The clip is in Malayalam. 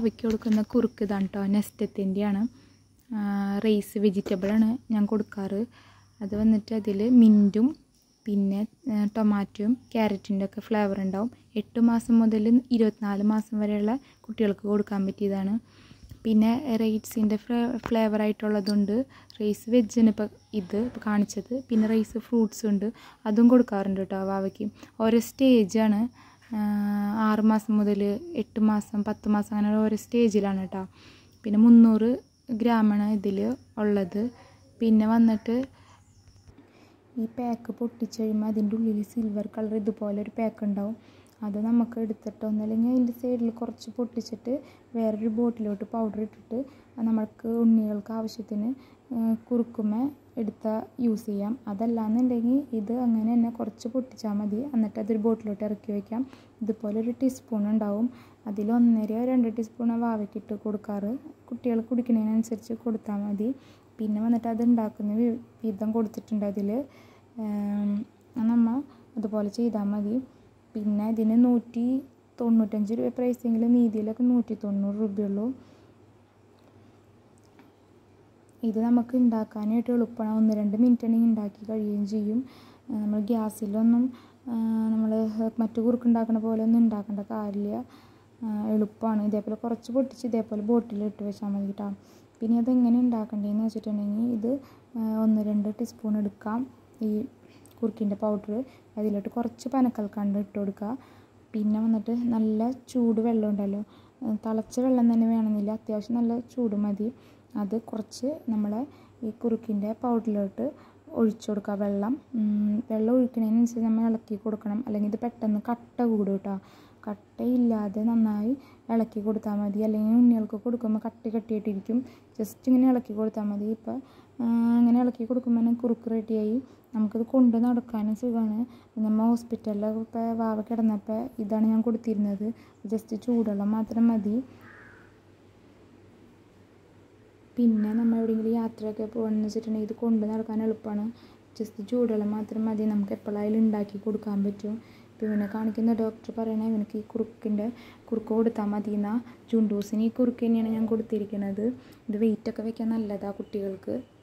വാവയ്ക്ക് കൊടുക്കുന്ന കുറുക്ക് ഇതാണ് കേട്ടോ നെസ്റ്റത്തിൻ്റെയാണ് റൈസ് വെജിറ്റബിളാണ് ഞാൻ കൊടുക്കാറ് അത് വന്നിട്ട് അതിൽ മിൻറ്റും പിന്നെ ആ, ടൊമാറ്റോയും ക്യാരറ്റിൻ്റെ ഒക്കെ ഫ്ലേവർ ഉണ്ടാവും എട്ട് മാസം മുതൽ ഇരുപത്തിനാല് മാസം വരെയുള്ള കുട്ടികൾക്ക് കൊടുക്കാൻ പറ്റിയതാണ് പിന്നെ റൈസിൻ്റെ ഫ്ലേ ഫ്ലേവർ ആയിട്ടുള്ളതുണ്ട് റൈസ് വെജിന് ഇപ്പോൾ ഇത് ഇപ്പോൾ കാണിച്ചത് പിന്നെ റൈസ് ഫ്രൂട്ട്സും ഉണ്ട് അതും കൊടുക്കാറുണ്ട് കേട്ടോ വാവയ്ക്ക് ഓരോ സ്റ്റേജാണ് ആറ് മാസം മുതൽ എട്ട് മാസം പത്ത് മാസം അങ്ങനെ ഓരോ സ്റ്റേജിലാണ് കേട്ടോ പിന്നെ മുന്നൂറ് ഗ്രാമാണ് ഇതിൽ ഉള്ളത് പിന്നെ വന്നിട്ട് ഈ പാക്ക് പൊട്ടിച്ച് കഴിയുമ്പോൾ അതിൻ്റെ ഉള്ളിൽ സിൽവർ കളർ ഇതുപോലെ ഒരു പാക്ക് ഉണ്ടാവും അത് നമുക്ക് എടുത്തിട്ട് ഒന്നല്ലെങ്കിൽ അതിൻ്റെ സൈഡിൽ കുറച്ച് പൊട്ടിച്ചിട്ട് വേറൊരു ബോട്ടിലോട്ട് പൗഡർ ഇട്ടിട്ട് അത് നമ്മൾക്ക് ഉണ്ണികൾക്ക് ആവശ്യത്തിന് കുറുക്കുമ എടുത്ത യൂസ് ചെയ്യാം അതല്ലാന്നുണ്ടെങ്കിൽ ഇത് അങ്ങനെ തന്നെ കുറച്ച് പൊട്ടിച്ചാൽ മതി എന്നിട്ട് അതൊരു ബോട്ടിലോട്ട് ഇറക്കി വയ്ക്കാം ഇതുപോലെ ഒരു ടീസ്പൂൺ ഉണ്ടാവും അതിൽ ഒന്നര രണ്ട് ടീസ്പൂൺ വാവയ്ക്കിട്ട് കൊടുക്കാറ് കുട്ടികൾ കുടിക്കുന്നതിനനുസരിച്ച് കൊടുത്താൽ മതി പിന്നെ വന്നിട്ട് അത് ഉണ്ടാക്കുന്ന വി- വിധം കൊടുത്തിട്ടുണ്ട് അതിൽ നമ്മൾ അതുപോലെ ചെയ്താൽ മതി പിന്നെ ഇതിന് നൂറ്റി തൊണ്ണൂറ്റഞ്ച് രൂപ പ്രൈസെങ്കിൽ നീതിയിലൊക്കെ നൂറ്റി തൊണ്ണൂറ് രൂപയുള്ളൂ ഇത് നമുക്ക് ഉണ്ടാക്കാനായിട്ട് എളുപ്പമാണ് ഒന്ന് രണ്ട് മിനിറ്റ് ഉണ്ടെങ്കിൽ ഉണ്ടാക്കി കഴിയുകയും ചെയ്യും ആ, നമ്മൾ ഗ്യാസിലൊന്നും നമ്മൾ മറ്റു കുറുക്ക് ഉണ്ടാക്കുന്ന പോലെ ഒന്നും ഉണ്ടാക്കേണ്ട കാര്യമില്ല ആ, എളുപ്പമാണ് ഇതേപോലെ കുറച്ച് പൊട്ടിച്ച് ഇതേപോലെ ബോട്ടിൽ ഇട്ട് വെച്ചാൽ മതി കേട്ടോ പിന്നെ അതെങ്ങനെ ഉണ്ടാക്കേണ്ടതെന്ന് വെച്ചിട്ടുണ്ടെങ്കിൽ ഇത് ആ, ഒന്ന് രണ്ട് ടീസ്പൂൺ എടുക്കാം ഈ കുറുക്കിൻ്റെ പൗഡർ അതിലോട്ട് കുറച്ച് പനക്കൽക്കണ്ട് ഇട്ട് കൊടുക്കുക പിന്നെ വന്നിട്ട് നല്ല ചൂട് വെള്ളം ഉണ്ടല്ലോ ആ, തിളച്ച വെള്ളം തന്നെ വേണമെന്നില്ല അത്യാവശ്യം നല്ല ചൂട് മതി അത് കുറച്ച് നമ്മളെ ഈ കുറുക്കിൻ്റെ പൗഡറിലോട്ട് ഒഴിച്ചു കൊടുക്കുക വെള്ളം ഉം, വെള്ളം ഒഴിക്കുന്നതിനനുസരിച്ച് നമ്മൾ ഇളക്കി കൊടുക്കണം അല്ലെങ്കിൽ ഇത് പെട്ടെന്ന് കട്ട കൂടും കേട്ടോ കട്ടയില്ലാതെ നന്നായി ഇളക്കി കൊടുത്താൽ മതി അല്ലെങ്കിൽ ഉണ്ണികൾക്ക് കൊടുക്കുമ്പോൾ കട്ടി കട്ടിയായിട്ടിരിക്കും ജസ്റ്റ് ഇങ്ങനെ ഇളക്കി കൊടുത്താൽ മതി ഇപ്പം അങ്ങനെ ഇളക്കി കൊടുക്കുമ്പോൾ തന്നെ കുറുക്ക് റെഡിയായി നമുക്കത് കൊണ്ട് നടക്കാനും സുഖമാണ് നമ്മൾ ഹോസ്പിറ്റലിൽ ഇപ്പോൾ വാവ കിടന്നപ്പോൾ ഇതാണ് ഞാൻ കൊടുത്തിരുന്നത് ജസ്റ്റ് ചൂടുവെള്ളം മാത്രം മതി പിന്നെ നമ്മൾ എവിടെയെങ്കിലും യാത്രയൊക്കെ പോകണമെന്ന് വെച്ചിട്ടുണ്ടെങ്കിൽ ഇത് കൊണ്ട് നടക്കാൻ എളുപ്പമാണ് ജസ്റ്റ് ചൂടുവെള്ളം മാത്രം മതി നമുക്ക് എപ്പോഴായാലും ഉണ്ടാക്കി കൊടുക്കാൻ പറ്റും ഇപ്പോൾ ഇവനെ കാണിക്കുന്ന ഡോക്ടർ പറയണേ ഇവനക്ക് ഈ കുറുക്കിൻ്റെ കുറുക്ക് കൊടുത്താൽ മതി എന്നാ ജൂണ്ടൂസിന് ഈ കുറുക്ക് തന്നെയാണ് ഞാൻ കൊടുത്തിരിക്കുന്നത് ഇത് വെയിറ്റൊക്കെ വെക്കാൻ നല്ലതാണ് കുട്ടികൾക്ക്